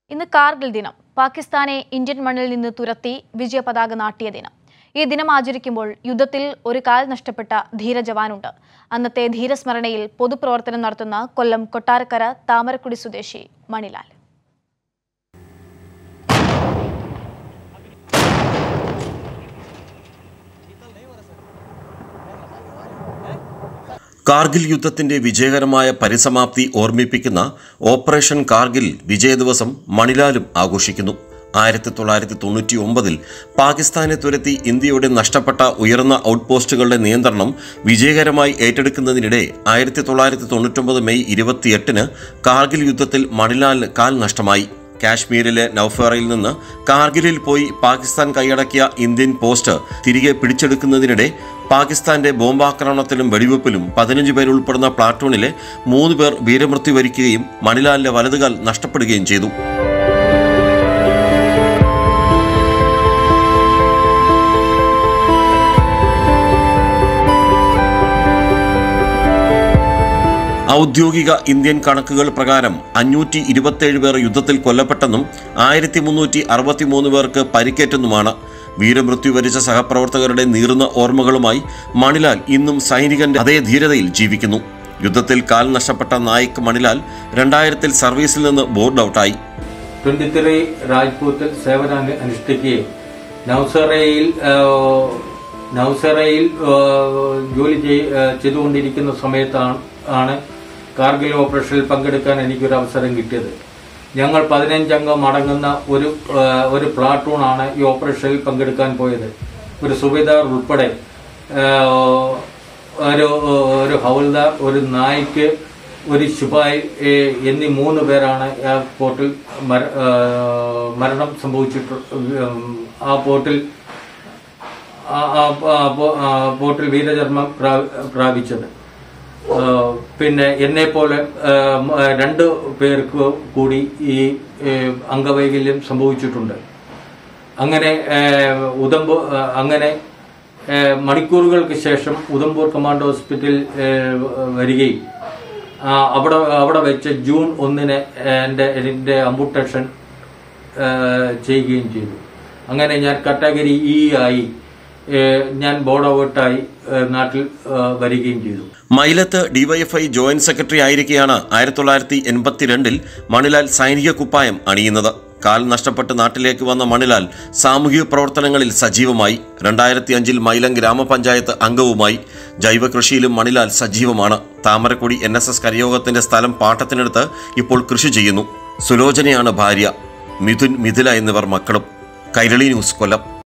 ഇന്ന് കാർഗിൽ ദിനം പാകിസ്ഥാനെ ഇന്ത്യൻ മണ്ണിൽ നിന്ന് തുരത്തി വിജയപതാക നാട്ടിയ ദിനം ഈ ദിനം ആചരിക്കുമ്പോൾ യുദ്ധത്തിൽ ഒരു കാൽ നഷ്ടപ്പെട്ട ധീര ജവാനുണ്ട് അന്നത്തെ ധീരസ്മരണയിൽ പൊതുപ്രവർത്തനം നടത്തുന്ന കൊല്ലം കൊട്ടാരക്കര താമരക്കുടി സ്വദേശി മണിലാൽ കാർഗിൽ യുദ്ധത്തിന്റെ വിജയകരമായ പരിസമാപ്തി ഓർമ്മിപ്പിക്കുന്ന ഓപ്പറേഷൻ കാർഗിൽ വിജയ ദിവസം മണിലാലും ആഘോഷിക്കുന്നു ആയിരത്തി തൊള്ളായിരത്തി തൊണ്ണൂറ്റി ഒമ്പതിൽ പാകിസ്ഥാനെ തുരത്തി ഇന്ത്യയുടെ നഷ്ടപ്പെട്ട ഉയർന്ന ഔട്ട്പോസ്റ്റുകളുടെ നിയന്ത്രണം വിജയകരമായി ഏറ്റെടുക്കുന്നതിനിടെ ആയിരത്തി തൊള്ളായിരത്തി തൊണ്ണൂറ്റൊമ്പത് മെയ് ഇരുപത്തിയെട്ടിന് കാർഗിൽ യുദ്ധത്തിൽ മണിലാലിന് കാൽ നഷ്ടമായി കാശ്മീരിലെ നൌഫേറയിൽ നിന്ന് കാർഗിലിൽ പോയി പാകിസ്ഥാൻ കൈയടക്കിയ ഇന്ത്യൻ പോസ്റ്റ് തിരികെ പിടിച്ചെടുക്കുന്നതിനിടെ പാകിസ്ഥാന്റെ ബോംബാക്രമണത്തിലും വെടിവെപ്പിലും പതിനഞ്ച് പേരുൾപ്പെടുന്ന പ്ലാറ്റൂണിലെ മൂന്ന് പേർ വീരമൃത്യു വരിക്കുകയും മണിലാലിന്റെ വലതുകാൽ നഷ്ടപ്പെടുകയും ചെയ്തു ഔദ്യോഗിക ഇന്ത്യൻ കണക്കുകൾ പ്രകാരം അഞ്ഞൂറ്റി ഇരുപത്തേഴ് പേർ യുദ്ധത്തിൽ കൊല്ലപ്പെട്ടെന്നും ആയിരത്തി മുന്നൂറ്റി അറുപത്തിമൂന്ന് പേർക്ക് പരിക്കേറ്റെന്നുമാണ് വീരമൃത്യു വരിച്ച സഹപ്രവർത്തകരുടെ നീറുന്ന ഓർമ്മകളുമായി മണിലാൽ ഇന്നും സൈനികന്റെ അതേ ധീരതയിൽ ജീവിക്കുന്നു യുദ്ധത്തിൽ കാൽ നഷ്ടപ്പെട്ട നായിക് മണിലാൽ രണ്ടായിരത്തിൽ സർവീസിൽ നിന്ന് ബോർഡ് ഔട്ടായി ട്വന്റി ത്രീ രാജ്പൂത്തിൽ സേവനം അനു- അനുഷ്ഠിക്കുകയും നൗസറയിൽ ആ, നൗസറയിൽ ആ, ജോലി ചെയ്- ആ, ചെയ്തുകൊണ്ടിരിക്കുന്ന സമയത്താണ് ആണ് കാർഗിൽ ഓപ്പറേഷനിൽ പങ്കെടുക്കാൻ എനിക്കൊരു അവസരം കിട്ടിയത് ഞങ്ങൾ പതിനഞ്ചംഗം അടങ്ങുന്ന ഒരു ആ, ഒരു പ്ലാറ്റൂണാണ് ഈ ഓപ്പറേഷനിൽ പങ്കെടുക്കാൻ പോയത് ഒരു സുബേദാർ ഉൾപ്പെടെ ആ, ഒരു ഒരു ഹൗൽദാർ ഒരു നായിക്ക് ഒരു ശുഭായ് ഏ, എന്നീ മൂന്ന് പേരാണ് ആ പോർട്ടിൽ മര- ആ, മരണം സംഭവിച്ചിട്ട് ഉം, ആ പോർട്ടിൽ ആ- ആ- ആ പോ- ആ പോർട്ടിൽ വീരചർമ്മം പ്രാ- പ്രാപിച്ചത് ആ, പിന്നെ എന്നെ പോലെ രണ്ട് പേർക്ക് കൂടി ഈ ഏ, അംഗവൈകല്യം സംഭവിച്ചിട്ടുണ്ട് അങ്ങനെ ഏ, ഉദംപൂർ ആ, അങ്ങനെ ഏ, മണിക്കൂറുകൾക്ക് ശേഷം ഉദംപൂർ കമാൻഡോ ഹോസ്പിറ്റലിൽ ഏ, വരികയും ആ, അവിടെ അവിടെ വെച്ച് ജൂൺ ഒന്നിന് എൻ്റെ എൻ്റെ അമ്പുട്ടേഷൻ ചെയ്യുകയും ചെയ്തു അങ്ങനെ ഞാൻ കാറ്റഗറി ഇ ആയി ഏ, ഞാൻ ബോർഡ് ഔട്ടായി ഏ, നാട്ടിൽ ഏ, വരികയും ചെയ്തു മൈലത്ത് ഡിവൈഎഫ്ഐ ജോയിന്റ് സെക്രട്ടറി ആയിരിക്കെയാണ് ആയിരത്തി തൊള്ളായിരത്തി എൺപത്തിരണ്ടിൽ മണിലാൽ സൈനിക കുപ്പായം അണിയുന്നത് കാൽ നഷ്ടപ്പെട്ട് നാട്ടിലേക്ക് വന്ന മണിലാൽ സാമൂഹിക പ്രവർത്തനങ്ങളിൽ സജീവമായി രണ്ടായിരത്തി അഞ്ചിൽ മൈലം ഗ്രാമപഞ്ചായത്ത് അംഗവുമായി ജൈവ കൃഷിയിലും മണിലാൽ സജീവമാണ് താമരക്കുടി എൻ എസ് എസ് കരയോഗത്തിന്റെ സ്ഥലം പാട്ടത്തിനെടുത്ത് ഇപ്പോൾ കൃഷി ചെയ്യുന്നു സുലോചനയാണ് ഭാര്യ മിഥുൻ മിഥില എന്നിവർ മക്കളും കൈരളി ന്യൂസ് കൊല്ലം